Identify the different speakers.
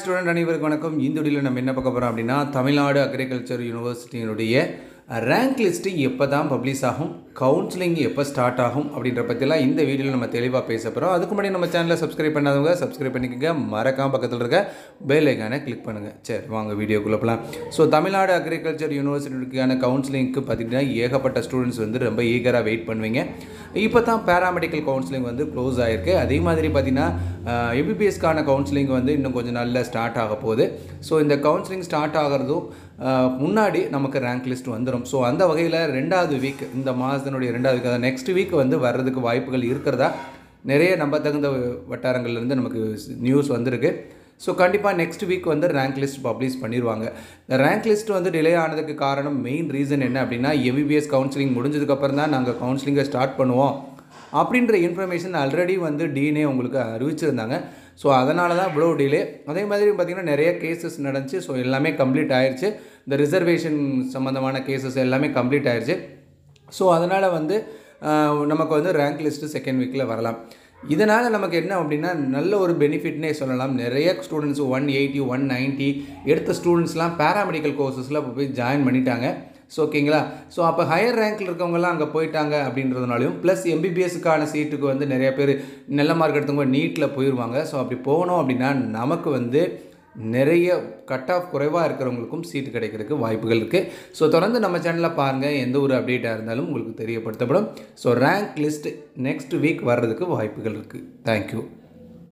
Speaker 1: student அனைவருக்கும் வணக்கம் இந்த வீடியோவில் நம்ம என்ன பார்க்க போகிறோம் அப்படின்னா தமிழ்நாடு அக்ரிகல்ச்சர் யூனிவர்சிட்டியினுடைய ரேங்க் லிஸ்ட்டு எப்போ தான் பப்ளிஷ் ஆகும் கவுன்சிலிங் எப்போ ஸ்டார்ட் ஆகும் அப்படின்ற பற்றிலாம் இந்த வீடியோவில் நம்ம தெளிவாக பேச போகிறோம் அதுக்கு முன்னாடி நம்ம சேனலை சப்ஸ்கிரைப் பண்ணாதவங்க சப்ஸ்கிரைப் பண்ணிக்கோங்க மறக்காம பக்கத்தில் இருக்க பெல் ஐக்கானை கிளிக் பண்ணுங்கள் சரி வாங்க வீடியோக்குள்ளே போகலாம் ஸோ தமிழ்நாடு அக்ரிகல்ச்சர் யூனிவர்சிட்டிக்கான கவுன்சிலிங்க்கு பார்த்திங்கன்னா ஏகப்பட்ட ஸ்டூடெண்ட்ஸ் வந்து ரொம்ப ஈகராக வெயிட் பண்ணுவீங்க இப்போ தான் பேராமெடிக்கல் கவுன்சிலிங் வந்து க்ளோஸ் ஆகிருக்கு அதே மாதிரி பார்த்தீங்கன்னா எம்பிபிஎஸ்க்கான கவுன்சிலிங் வந்து இன்னும் கொஞ்சம் நாளில் ஸ்டார்ட் ஆக போகுது ஸோ இந்த கவுன்சிலிங் ஸ்டார்ட் ஆகிறதும் அஹ், முன்னாடி நமக்கு ரேங்க் லிஸ்ட் வந்துடும் ஸோ அந்த வகையில் ரெண்டாவது வீக் இந்த மாதத்தினுடைய ரெண்டாவது வீக் அதாவது நெக்ஸ்ட் வீக் வந்து வர்றதுக்கு வாய்ப்புகள் இருக்கிறதா நிறைய நம்ப தகுந்த வட்டாரங்கள்லேருந்து நமக்கு நியூஸ் வந்திருக்கு ஸோ கண்டிப்பாக நெக்ஸ்ட் வீக் வந்து ரேங்க் லிஸ்ட் பப்ளிஷ் பண்ணிடுவாங்க இந்த ரேங்க் லிஸ்ட் வந்து டிலே ஆனதுக்கு காரணம் மெயின் ரீசன் என்ன அப்படின்னா எம்பிபிஎஸ் கவுன்சிலிங் முடிஞ்சதுக்கப்புறம் தான் நாங்கள் கவுன்சிலிங்கை ஸ்டார்ட் பண்ணுவோம் அப்படின்ற இன்ஃபர்மேஷன் ஆல்ரெடி வந்து டிஎன்ஏ உங்களுக்கு அறிவிச்சிருந்தாங்க ஸோ அதனால தான் இவ்வளோ டிலே அதே மாதிரி பார்த்திங்கன்னா நிறைய கேசஸ் நடந்துச்சு ஸோ எல்லாமே கம்ப்ளீட் ஆயிருச்சு இந்த ரிசர்வேஷன் சம்மந்தமான கேசஸ் எல்லாமே கம்ப்ளீட் ஆயிருச்சு ஸோ அதனால் வந்து ஆஹ், நமக்கு வந்து ரேங்க் லிஸ்ட்டு செகண்ட் வீக்கில் வரலாம் இதனால் நமக்கு என்ன அப்படின்னா நல்ல ஒரு பெனிஃபிட்னே சொல்லலாம் நிறைய students one eighty one ninety எடுத்த ஸ்டூடெண்ட்ஸ்லாம் பேராமெடிக்கல் கோர்சஸில் இப்போ போய் ஜாயின் பண்ணிட்டாங்க ஸோ ஓகேங்களா ஸோ அப்போ ஹையர் ரேங்க்கில் இருக்கவங்கலாம் அங்கே போயிட்டாங்க அப்படின்றதுனாலையும் ப்ளஸ் எம்பிபிஎஸ்க்கான சீட்டுக்கு வந்து நிறைய பேர் நல்ல மார்க் எடுத்தவங்க நீட்டில் போயிடுவாங்க ஸோ அப்படி போனோம் அப்படின்னா நமக்கு வந்து நிறைய கட் ஆஃப் குறைவாக இருக்கிறவங்களுக்கும் சீட்டு கிடைக்கிறதுக்கு வாய்ப்புகள் இருக்குது ஸோ தொடர்ந்து நம்ம சேனலில் பாருங்கள் எந்த ஒரு அப்டேட்டாக இருந்தாலும் உங்களுக்கு தெரியப்படுத்தப்படும் so rank list next week வர்றதுக்கு வாய்ப்புகள் இருக்குது தேங்க்யூ